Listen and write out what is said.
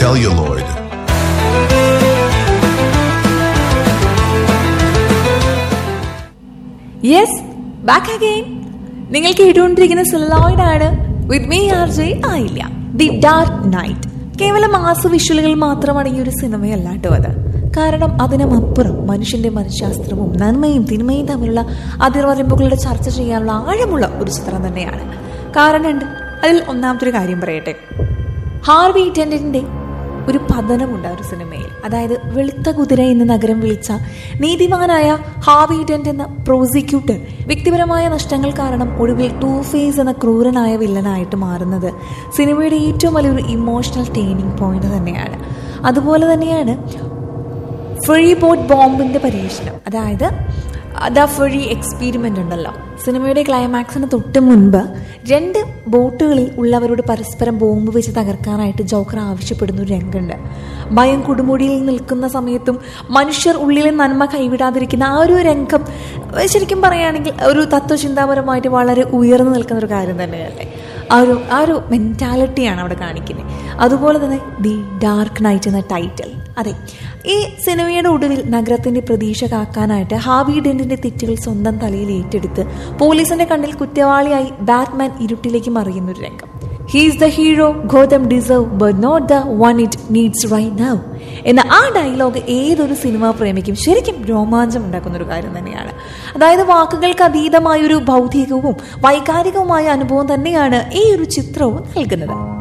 celluloid. Yes back again നിങ്ങൾ കേട്ടുകൊണ്ടിരിക്കുന്ന celluloid ആണ് വിത്ത് മീ ആർ ജെ ആയില്ല ദി ഡാർക്ക് നൈറ്റ് കേവലം മാസ വിഷ്വലുകൾ മാത്രമാണ് ഈ ഒരു സിനിമയല്ല കേട്ടോ അത് കാരണം അതിനുമപ്പുറം മനുഷ്യന്റെ മനഃശാസ്ത്രവും നന്മയും തിന്മയും തമ്മിലുള്ള അതിർവരമ്പുകളുടെ ചർച്ച ചെയ്യാനുള്ള ആഴമുള്ള ഒരു ചിത്രം തന്നെയാണ് കാരണമുണ്ട് അതിൽ ഒന്നാമത്തെ ഒരു കാര്യം പറയട്ടെ ഹാർവി ടെൻഡിന്റെ ഒരു പതനമുണ്ട് ആ ഒരു സിനിമയിൽ അതായത് വെളുത്ത കുതിര എന്ന നഗരം വിളിച്ച നീതിമാനായ ഹാർവി ഡെന്റ് എന്ന പ്രോസിക്യൂട്ടർ വ്യക്തിപരമായ നഷ്ടങ്ങൾ കാരണം ഒടുവിൽ ടൂ ഫേസ് എന്ന ക്രൂരനായ വില്ലനായിട്ട് മാറുന്നത് സിനിമയുടെ ഏറ്റവും വലിയൊരു ഇമോഷണൽ ടേണിംഗ് പോയിന്റ് തന്നെയാണ് അതുപോലെ തന്നെയാണ് ഫ്രീ ബോട്ട് ബോംബിന്റെ പരീക്ഷണം അതായത് ദ ഫ്രീ എക്സ്പീരിമെന്റ് ഉണ്ടല്ലോ സിനിമയുടെ ക്ലൈമാക്സിന് തൊട്ട് മുൻപ് രണ്ട് ബോട്ടുകളിൽ ഉള്ളവരോട് പരസ്പരം ബോംബ് വെച്ച് തകർക്കാനായിട്ട് ജോക്കർ ആവശ്യപ്പെടുന്ന ഒരു രംഗമുണ്ട് ഭയം കൊടുമുടിയിൽ നിൽക്കുന്ന സമയത്തും മനുഷ്യർ ഉള്ളിലെ നന്മ കൈവിടാതിരിക്കുന്ന ആ ഒരു രംഗം ശരിക്കും പറയുകയാണെങ്കിൽ ഒരു തത്വചിന്താപരമായിട്ട് വളരെ ഉയർന്നു നിൽക്കുന്ന ഒരു കാര്യം തന്നെയല്ലേ ആ ഒരു ആ ഒരു മെൻറ്റാലിറ്റിയാണ് അവിടെ കാണിക്കുന്നത് അതുപോലെ തന്നെ ദി ഡാർക്ക് നൈറ്റ് എന്ന ടൈറ്റിൽ അതെ ഈ സിനിമയുടെ ഒടുവിൽ നഗരത്തിന്റെ പ്രതീക്ഷ കാക്കാനായിട്ട് ഹാവി ഡെന്റിന്റെ തെറ്റുകൾ സ്വന്തം തലയിൽ ഏറ്റെടുത്ത് പോലീസിന്റെ കണ്ണിൽ കുറ്റവാളിയായി ബാറ്റ്മാൻ ഇരുട്ടിലേക്ക് മറിയുന്ന ഒരു രംഗം he's the hero Gotham deserve but not the one it needs right now എന്ന ആ ഡയലോഗ് ഏതൊരു സിനിമാ പ്രേമിക്കും ശരിക്കും രോമാഞ്ചം ഉണ്ടാക്കുന്ന ഒരു കാര്യം തന്നെയാണ് അതായത് വാക്കുകൾക്ക് അതീതമായ ഒരു ഭൗതികവും വൈകാരികവുമായ അനുഭവം തന്നെയാണ് ഈ ഒരു ചിത്രവും നൽകുന്നത്